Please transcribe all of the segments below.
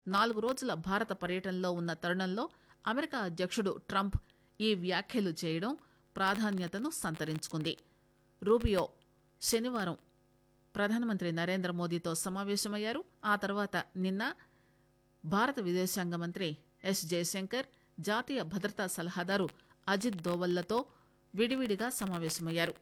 నాలుగు రోజుల భారత పర్యటనలో ఉన్న తరుణంలో అమెరికా అధ్యక్షుడు ట్రంప్ ఈ వ్యాఖ్యలు చేయడం ప్రాధాన్యతను సంతరించుకుంది రూబియో శనివారం ప్రధానమంత్రి నరేంద్ర మోదీతో సమావేశమయ్యారు ఆ తర్వాత నిన్న భారత విదేశాంగ మంత్రి ఎస్ జయశంకర్ జాతీయ భద్రతా సలహాదారు అజిత్ దోవల్లతో విడివిడిగా సమావేశమయ్యారు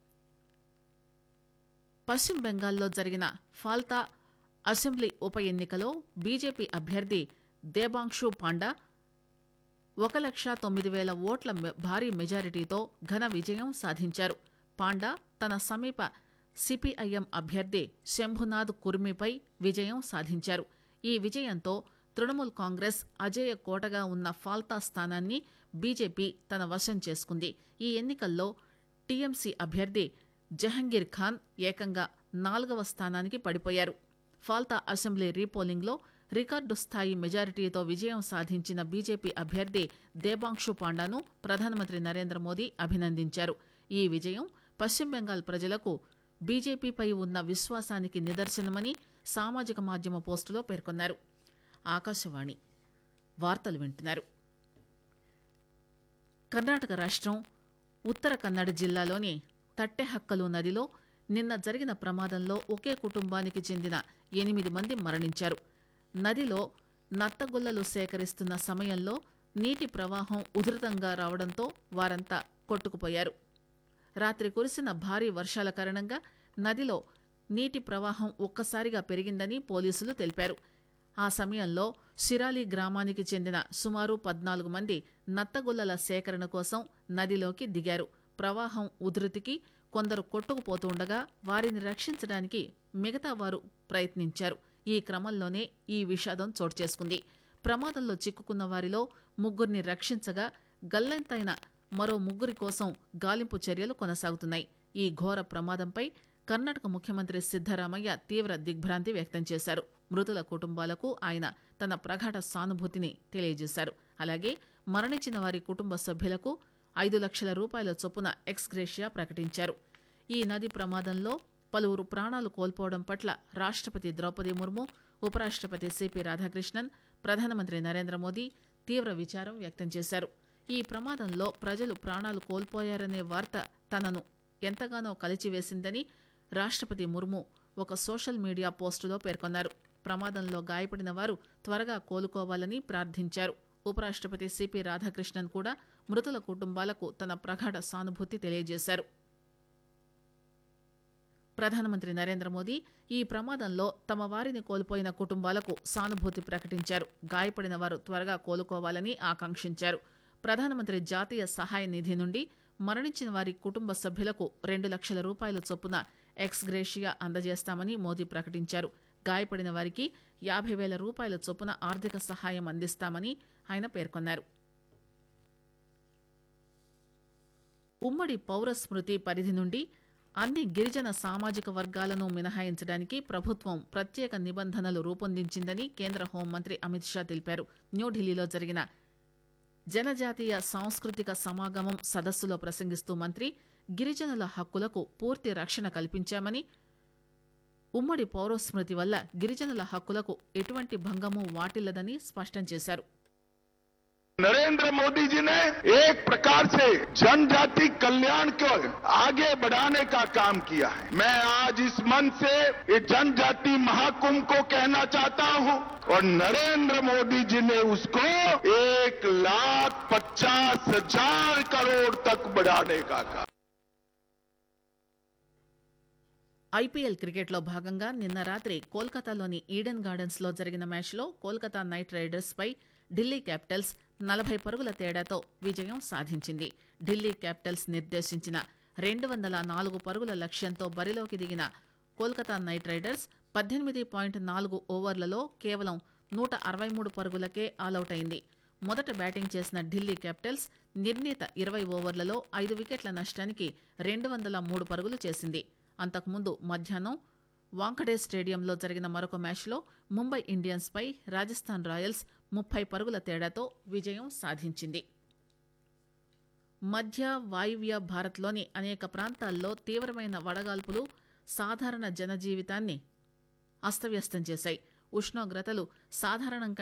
పశ్చిమ బెంగాల్లో జరిగిన ఫాల్తా అసెంబ్లీ ఉప ఎన్నికలో బీజేపీ అభ్యర్థి దేబాంక్షు పాండా ఒక లక్ష తొమ్మిది వేల ఓట్ల మె- భారీ మెజారిటీతో ఘన విజయం సాధించారు పాండా తన సమీప సిపిఐఎం అభ్యర్థి శంభునాథ్ కుర్మిపై విజయం సాధించారు ఈ విజయంతో తృణమూల్ కాంగ్రెస్ అజేయ కోటగా ఉన్న ఫాల్తా స్థానాన్ని బీజేపీ తన వశం చేసుకుంది ఈ ఎన్నికల్లో టీఎంసీ అభ్యర్థి జహంగీర్ ఖాన్ ఏకంగా నాలుగవ స్థానానికి పడిపోయారు ఫాల్తా అసెంబ్లీ రీపోలింగ్లో రికార్డు స్థాయి మెజారిటీతో విజయం సాధించిన బీజేపీ అభ్యర్థి దేబాంక్షు పాండాను ప్రధానమంత్రి నరేంద్ర మోదీ అభినందించారు ఈ విజయం పశ్చిమ బెంగాల్ ప్రజలకు బీజేపీపై ఉన్న విశ్వాసానికి నిదర్శనమని సామాజిక మాధ్యమ పోస్టులో పేర్కొన్నారు ఆకాశవాణి వార్తలు వింటున్నారు కర్ణాటక రాష్ట్రం ఉత్తర కన్నడ జిల్లాలోని తట్టెహక్కలు నదిలో నిన్న జరిగిన ప్రమాదంలో ఒకే కుటుంబానికి చెందిన ఎనిమిది మంది మరణించారు నదిలో నత్తగుల్లలు సేకరిస్తున్న సమయంలో నీటి ప్రవాహం ఉధృతంగా రావడంతో వారంతా కొట్టుకుపోయారు రాత్రి కురిసిన భారీ వర్షాల కారణంగా నదిలో నీటి ప్రవాహం ఒక్కసారిగా పెరిగిందని పోలీసులు తెలిపారు ఆ సమయంలో సిరాలి గ్రామానికి చెందిన సుమారు పద్నాలుగు మంది నత్తగుల్లల సేకరణ కోసం నదిలోకి దిగారు ప్రవాహం ఉధృతికి కొందరు కొట్టుకుపోతుండగా వారిని రక్షించడానికి మిగతా వారు ప్రయత్నించారు ఈ క్రమంలోనే ఈ విషాదం చోటు చేసుకుంది ప్రమాదంలో చిక్కుకున్న వారిలో ముగ్గురిని రక్షించగా గల్లంతైన మరో ముగ్గురి కోసం గాలింపు చర్యలు కొనసాగుతున్నాయి ఈ ఘోర ప్రమాదంపై కర్ణాటక ముఖ్యమంత్రి సిద్దరామయ్య తీవ్ర దిగ్భ్రాంతి వ్యక్తం చేశారు మృతుల కుటుంబాలకు ఆయన తన ప్రగాఢ సానుభూతిని తెలియజేశారు అలాగే మరణించిన వారి కుటుంబ సభ్యులకు ఐదు లక్షల రూపాయల చొప్పున ఎక్స్గ్రేషియా ప్రకటించారు ఈ నది ప్రమాదంలో పలువురు ప్రాణాలు కోల్పోవడం పట్ల రాష్ట్రపతి ద్రౌపది ముర్ము ఉపరాష్ట్రపతి సిపి రాధాకృష్ణన్ ప్రధానమంత్రి నరేంద్ర మోదీ తీవ్ర విచారం వ్యక్తం చేశారు ఈ ప్రమాదంలో ప్రజలు ప్రాణాలు కోల్పోయారనే వార్త తనను ఎంతగానో కలిచివేసిందని రాష్ట్రపతి ముర్ము ఒక సోషల్ మీడియా పోస్టులో పేర్కొన్నారు ప్రమాదంలో గాయపడిన వారు త్వరగా కోలుకోవాలని ప్రార్థించారు ఉపరాష్ట్రపతి సిపి రాధాకృష్ణన్ కూడా మృతుల కుటుంబాలకు తన ప్రగాఢ సానుభూతి తెలియజేశారు ప్రధానమంత్రి నరేంద్ర మోదీ ఈ ప్రమాదంలో తమ వారిని కోల్పోయిన కుటుంబాలకు సానుభూతి ప్రకటించారు గాయపడిన వారు త్వరగా కోలుకోవాలని ఆకాంక్షించారు ప్రధానమంత్రి జాతీయ సహాయ నిధి నుండి మరణించిన వారి కుటుంబ సభ్యులకు రెండు లక్షల రూపాయల చొప్పున ఎక్స్ గ్రేషియా అందజేస్తామని మోదీ ప్రకటించారు గాయపడిన వారికి యాభై వేల రూపాయల చొప్పున ఆర్థిక సహాయం అందిస్తామని ఆయన పేర్కొన్నారు ఉమ్మడి పౌర స్మృతి పరిధి నుండి అన్ని గిరిజన సామాజిక వర్గాలను మినహాయించడానికి ప్రభుత్వం ప్రత్యేక నిబంధనలు రూపొందించిందని కేంద్ర హోంమంత్రి అమిత్ షా తెలిపారు న్యూఢిల్లీలో జరిగిన జనజాతీయ సాంస్కృతిక సమాగమం సదస్సులో ప్రసంగిస్తూ మంత్రి గిరిజనుల హక్కులకు పూర్తి రక్షణ కల్పించామని ఉమ్మడి పౌరస్మృతి వల్ల గిరిజనుల హక్కులకు ఎటువంటి భంగము వాటిల్లదని స్పష్టం చేశారు नरेंद्र मोदी जी ने एक प्रकार से जनजाति कल्याण को आगे बढ़ाने का काम किया है मैं आज इस मन से इस जनजाति महाकुंभ को कहना चाहता हूं और नरेंद्र मोदी जी ने उसको एक लाख पचास हजार करोड़ तक बढ़ाने का काम ఐపీఎల్ క్రికెట్లో భాగంగా నిన్న రాత్రి కోల్కతాలోని ఈడెన్ గార్డెన్స్ లో జరిగిన మ్యాచ్లో కోల్కతా నైట్ రైడర్స్ పై ఢిల్లీ క్యాపిటల్స్ నలభై పరుగుల తేడాతో విజయం సాధించింది ఢిల్లీ క్యాపిటల్స్ నిర్దేశించిన రెండు వందల నాలుగు పరుగుల లక్ష్యంతో బరిలోకి దిగిన కోల్కతా నైట్ రైడర్స్ పద్దెనిమిది పాయింట్ నాలుగు ఓవర్లలో కేవలం నూట అరవై మూడు పరుగులకే ఆలౌట్ అయింది మొదట బ్యాటింగ్ చేసిన ఢిల్లీ క్యాపిటల్స్ నిర్ణీత ఇరవై ఓవర్లలో ఐదు వికెట్ల నష్టానికి రెండు వందల మూడు పరుగులు చేసింది అంతకుముందు మధ్యాహ్నం వాంఖడే స్టేడియంలో జరిగిన మరొక మ్యాచ్లో ముంబై ఇండియన్స్ పై రాజస్థాన్ రాయల్స్ ముప్పై పరుగుల తేడాతో విజయం సాధించింది మధ్య వాయువ్య భారత్లోని అనేక ప్రాంతాల్లో తీవ్రమైన వడగాల్పులు సాధారణ జనజీవితాన్ని అస్తవ్యస్తం చేశాయి ఉష్ణోగ్రతలు సాధారణం